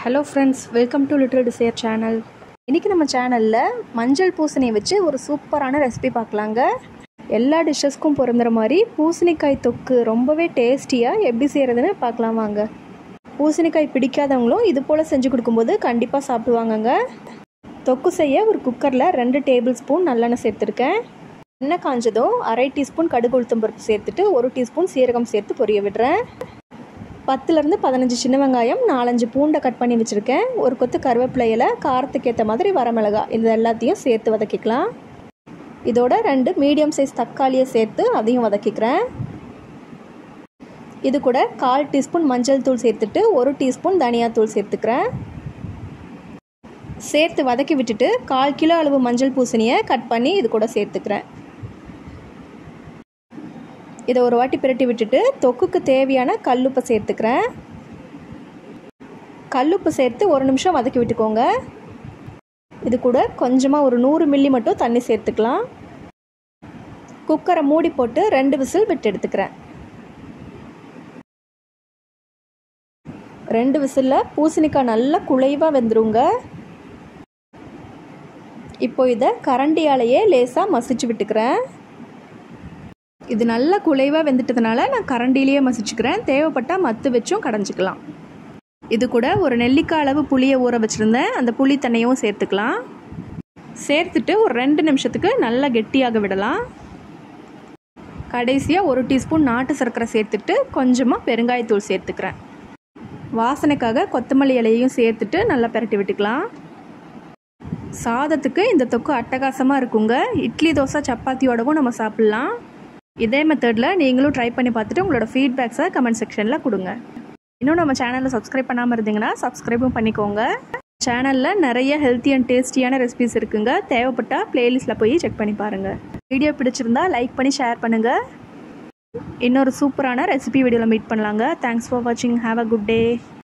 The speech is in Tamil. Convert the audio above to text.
hello friends welcome to little desire channel இன்றைக்கி நம்ம சேனலில் மஞ்சள் பூசணியை வச்சு ஒரு சூப்பரான ரெசிபி பார்க்கலாங்க எல்லா டிஷ்ஷஸ்க்கும் பொருந்துற மாதிரி பூசணிக்காய் தொக்கு ரொம்பவே டேஸ்டியாக எப்படி செய்கிறதுன்னு பார்க்கலாம் வாங்க பூசணிக்காய் பிடிக்காதவங்களும் இது போல் செஞ்சு கொடுக்கும்போது கண்டிப்பாக சாப்பிடுவாங்கங்க தொக்கு செய்ய ஒரு குக்கரில் ரெண்டு டேபிள் ஸ்பூன் நல்லெண்ணெய் சேர்த்துருக்கேன் எண்ணெய் காஞ்சதும் அரை டீஸ்பூன் கடுகு உளுத்தம் பருப்பு சேர்த்துட்டு ஒரு டீஸ்பூன் சீரகம் சேர்த்து பொரிய விடுறேன் பத்துலேருந்து பதினஞ்சு சின்ன வெங்காயம் நாலஞ்சு பூண்டை கட் பண்ணி வச்சுருக்கேன் ஒரு கொத்து கருவேப்பிலையில் காரத்துக்கு ஏற்ற மாதிரி வரமிளகா இது எல்லாத்தையும் சேர்த்து வதக்கிக்கலாம் இதோட ரெண்டு மீடியம் சைஸ் தக்காளியை சேர்த்து அதையும் வதக்கிக்கிறேன் இது கூட கால் டீஸ்பூன் மஞ்சள் தூள் சேர்த்துட்டு ஒரு டீஸ்பூன் தனியாத்தூள் சேர்த்துக்கிறேன் சேர்த்து வதக்கி விட்டுட்டு கால் கிலோ அளவு மஞ்சள் பூசணியை கட் பண்ணி இது கூட சேர்த்துக்கிறேன் இதை ஒரு வாட்டி பிரட்டி விட்டுட்டு தொக்குக்கு தேவையான கல்லுப்பை சேர்த்துக்கிறேன் கல்லுப்பு சேர்த்து ஒரு நிமிஷம் வதக்கி விட்டுக்கோங்க இது கூட கொஞ்சமாக ஒரு நூறு மில்லி மட்டும் தண்ணி சேர்த்துக்கலாம் குக்கரை மூடி போட்டு ரெண்டு விசில் விட்டு எடுத்துக்கிறேன் ரெண்டு விசிலில் பூசணிக்காய் நல்லா குழைவாக வெந்துருங்க இப்போ இதை கரண்டியாலேயே லேசாக மசிச்சு விட்டுக்கிறேன் இது நல்லா குலைவாக வெந்துட்டதுனால நான் கரண்டிலேயே மசிச்சுக்கிறேன் தேவைப்பட்டால் மத்து வச்சும் கடைஞ்சிக்கலாம் இது கூட ஒரு நெல்லிக்காய் அளவு புளியை ஊற வச்சுருந்தேன் அந்த புளி தண்ணியும் சேர்த்துக்கலாம் சேர்த்துட்டு ஒரு ரெண்டு நிமிஷத்துக்கு நல்லா கெட்டியாக விடலாம் கடைசியாக ஒரு டீஸ்பூன் நாட்டு சர்க்கரை சேர்த்துட்டு கொஞ்சமாக பெருங்காயத்தூள் சேர்த்துக்கிறேன் வாசனைக்காக கொத்தமல்லி இலையையும் சேர்த்துட்டு நல்லா பெரட்டி விட்டுக்கலாம் சாதத்துக்கு இந்த தொக்கு அட்டகாசமாக இருக்குங்க இட்லி தோசை சப்பாத்தியோடவும் நம்ம சாப்பிட்லாம் இதே மெத்தடில் நீங்களும் ட்ரை பண்ணி பார்த்துட்டு உங்களோட ஃபீட்பேக்ஸை கமெண்ட் செக்ஷனில் கொடுங்க இன்னும் நம்ம சேனலில் சப்ஸ்கிரைப் பண்ணாமல் இருந்தீங்கன்னா சப்ஸ்கிரைபும் பண்ணிக்கோங்க சேனலில் நிறைய ஹெல்த்தி அண்ட் டேஸ்டியான ரெசிபிஸ் இருக்குங்க தேவைப்பட்டால் ப்ளேலிஸ்ட்டில் போய் செக் பண்ணி பாருங்கள் வீடியோ பிடிச்சிருந்தா லைக் பண்ணி ஷேர் பண்ணுங்கள் இன்னொரு சூப்பரான ரெசிபி வீடியோவில் மீட் பண்ணலாங்க தேங்க்ஸ் ஃபார் வாட்சிங் ஹாவ் அ குட் டே